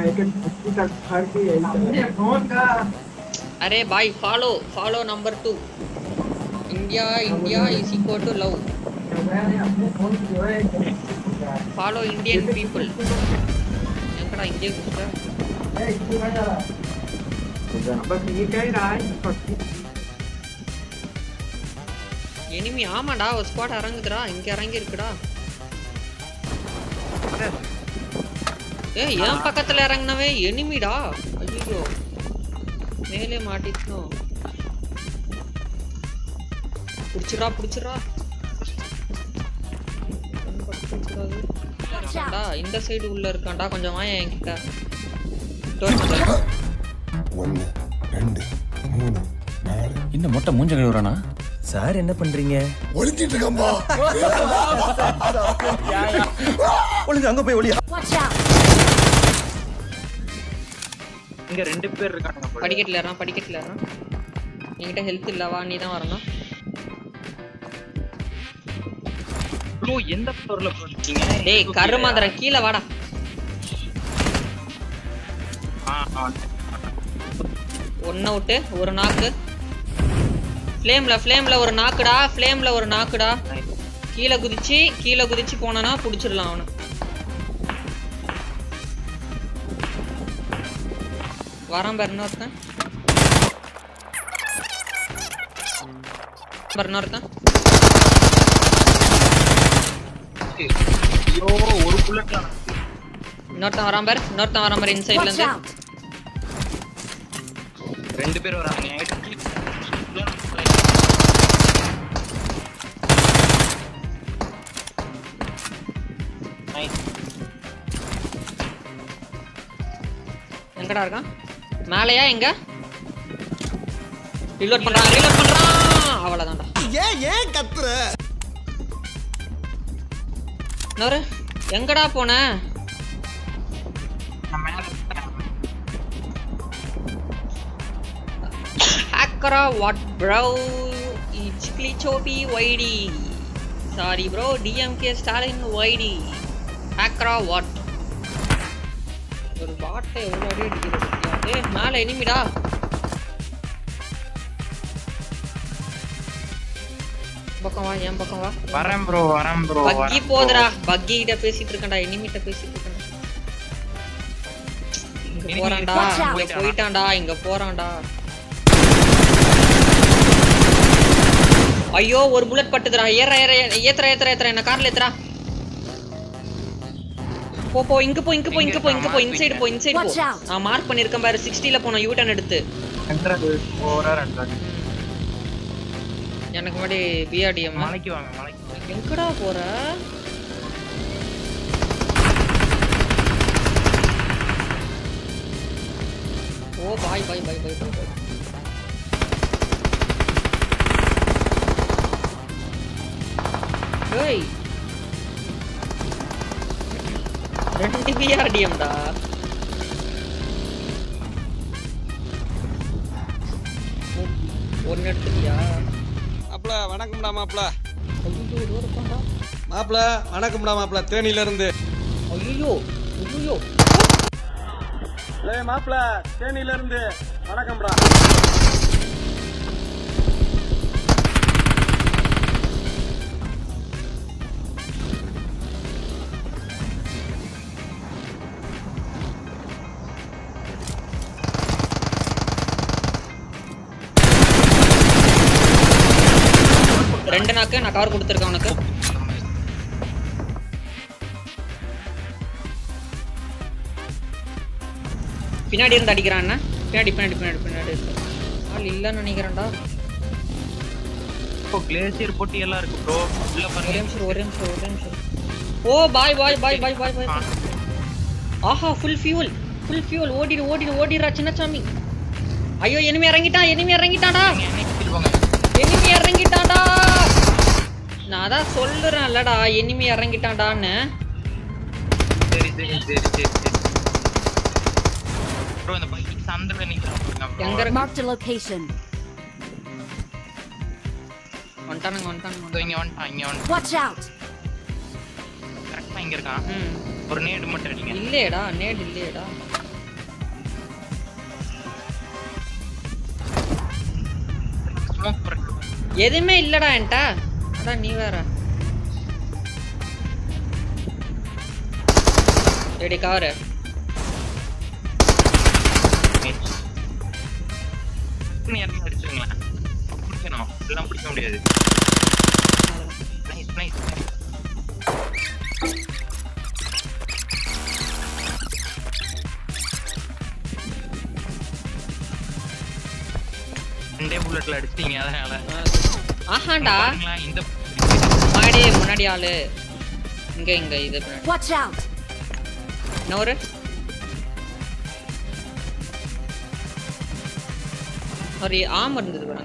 अरे भाई follow follow number two India India is equal to love follow Indian people எங்கடா இங்கே குடுத்த எனிமி ஆமாடா ஒரு ஸ்குவாட் இறங்குதுடா இங்க இறங்கி இருக்குடா ஏய் என் பக்கத்துல இறங்குனவே எனிமிடா ஐயோ மேலே மாட்டிக்கணும் புடிச்சுடா புடிச்சுடா இருக்கான்டா இந்த சைடு உள்ள இருக்கான்டா கொஞ்சம் வாயேன் என்கிட்ட டோர் கொஞ்சம் ஒன்று ரெண்டு மூணு நாலு இந்த மொட்டை மூஞ்ச கழுவுறானா சார் என்ன பண்றீங்க ஒழிச்சிட்டு இருக்கம்பா ஒழுங்கு அங்க போய் ஒளியா இங்க ரெண்டு பேர் இருக்கானுங்க போல. படிக்கட்டுல ஏறான் படிக்கட்டுல ஏறான் என்கிட்ட ஹெல்த் இல்லவா நீ தான் வரணும் ப்ரோ எந்த ஃப்ளோர்ல ப்ரோ இருக்கீங்க டேய் கருமாந்திரம் கீழே வாடா ஆ ஆ ஒன்ன விட்டு ஒரு நாக்கு ஃப்ளேம்ல ஃப்ளேம்ல ஒரு நாக்குடா ஃப்ளேம்ல ஒரு நாக்குடா கீழே குதிச்சு கீழே குதிச்சு போனானா புடிச்சிடலாம் அவனை வரான் பாரு இன்னொருத்தன் பாரு இன்னொருத்தன் ஐயோ ஒரு புல்லட்ல இன்னொருத்தன் வரான் பாரு இன்னொருத்தன் வரான் பாரு இன்சைட்ல இருந்து ரெண்டு பேர் வராங்க என்கிட்ட கீழே- Nice. எங்கடா இருக்கான் மேலையா எங்க ரீலோட் பண்றான் ரீலோட் பண்றான் அவ்வளவுதான்டா ஏன் ஏன் கத்துற இன்னொரு எங்கடா போன நான் மேல இருக்கேன். ஹேக்கரா வாட் ப்ரோ இச்க்லி சோபி ஒய்டி சாரி ப்ரோ டிஎம்கே ஸ்டாலின் ஒய்டி ஹேக்கரா வாட் ஒரு பாட்டை எவ்வளோ அடி அடிக்கிறது பத்தியா? ஏய் மேலே எனிமிடா பக்கம் வா என் பக்கம் வா வரேன் ப்ரோ வரேன் ப்ரோ பக்கி போதுடா பக்கி கிட்ட பேசிட்டு இருக்கேன்டா எனிமிட்ட பேசிட்டு இருக்கேன்டா இங்க Enemy போறான்டா Watch out. இங்க போயிட்டான்டா இங்க போறான்டா ஐயோ ஒரு புல்லட் பட்டுதுடா ஏற ஏற ஏற, ஏத்துற ஏத்துற ஏத்துற என்ன கார்ல ஏத்துறா போ போ இங்க போ இங்க போ இங்க போ இங்க போ இன்சைடு போ இன்சைடு போ Watch out. நான் மார்க் பண்ணிருக்கேன் பாரு 60ல போனோம் யூ டர்ன் எடுத்து ரெண்டரை ஓவரா ரெண்டரை எனக்கு முன்னாடி பிஆர்டிஎம் மலைக்கு வாங்க மலைக்கு வாங்க. எங்கடா போற ஓ பாய் பாய் பாய் பாய் பாய் பாய் ஏய் ரெண்டு பிஆர்டிஎம்டா ஒன்னு எடுத்துக்கியா மாப்ள வணக்கம்டா மாப்ள ஐயோ இதோ இருக்கான்டா மாப்ள வணக்கம்டா மாப்ள தேனில இருந்து ஐயோ ஐயோ ஏய் மாப்ள தேனில இருந்து வணக்கம்டா ரெண்டு நாக்கு நான் கவர் கொடுத்துருக்கேன் உனக்கு பின்னாடி இருந்து அடிக்கிறான் என்ன பின்னாடி பின்னாடி பின்னாடி பின்னாடி ஆள் இல்லைன்னு நினைக்கிறேன்டா இப்போ கிளேசியர் போட்டி எல்லாம் இருக்கு ப்ரோ உள்ள ஒரே பாருங்க நிமிஷம் ஒரே நிமிஷம் ஒரே நிமிஷம் ஓ பாய் பாய் பாய் பாய் பாய் பாய் ஆஹா ஃபுல் ஃபியூல் ஃபுல் ஃபியூல் ஓடிடு ஓடிடு ஓடிடுறா சின்னசாமி ஐயோ எனிமி இறங்கிட்டான் எனிமி இறங்கிட்டான்டா எனிமி இறங்கிட்டான்டா நான் அதான் சொல்லுறேன்லடா எனிமி இறங்கிட்டான்டான்னு சரி சரி சரி சரி சரி ப்ரோ இந்த பைக் சந்தில நிக்கிறான் எங்க இருக்கு Marked a location. வந்துட்டானுங்க வந்துட்டானுங்க இதோ இங்க வந்துட்டான் இங்க வந்துட்டான் Watch out! கரெக்டா இங்க இருக்கான் ம் ஒரு நேடு மட்டும் அடிங்க இல்லையேடா நேட் இல்லையேடா ஸ்மோக் போடுறேன் எதுவுமே இல்லடா என்கிட்ட அதான் நீ வேற ரெடி கவரு இறங்கி அடிச்சிருங்களேன் பிடிக்கணும் இதெல்லாம் பிடிக்க முடியாது நைஸ் நைஸ் ரெண்டே புல்லட்ல அடிச்சிட்டீங்க அதனால ஆஹாண்டா பாருங்களேன், இந்த மாடி முன்னாடி ஆளு இங்க இங்க இது பின்னாடி. Watch out! இன்னொரு ஒரு ஆம் இருந்தது பாருங்க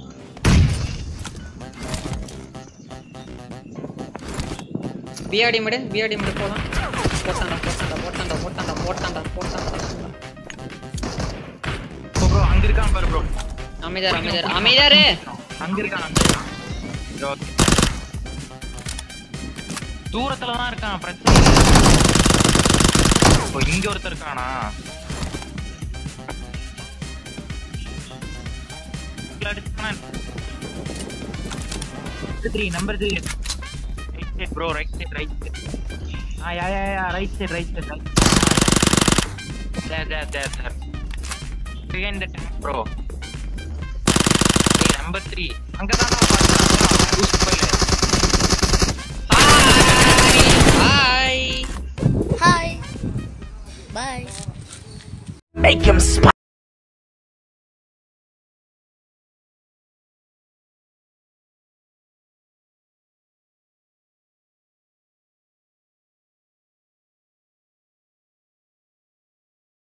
பிஆடி மடு பிஆடி மடு போலாம் போட்டாண்டா போட்டாண்டா போட்டாண்டா போட்டாண்டா போட்டாண்டா போட்டாண்டா ப்ரோ அங்க இருக்கான் பாரு ப்ரோ அமைதார் அமைதார் அமைதாரு அங்க இருக்கான் அங்க இருக்கான் சரி, okay. தூரத்துல தான் இருக்கான் பிரச்சனை இல்லை. இப்போ இங்க ஒருத்தர் இருக்கானா three number three right side bro right side right side ஆ yeah yeah yeah right side right side right there there there there behind the tank bro hey number 3 அங்க தான் பூஸ்ட் பண்ணு hi Hi! Bye! Make him spy.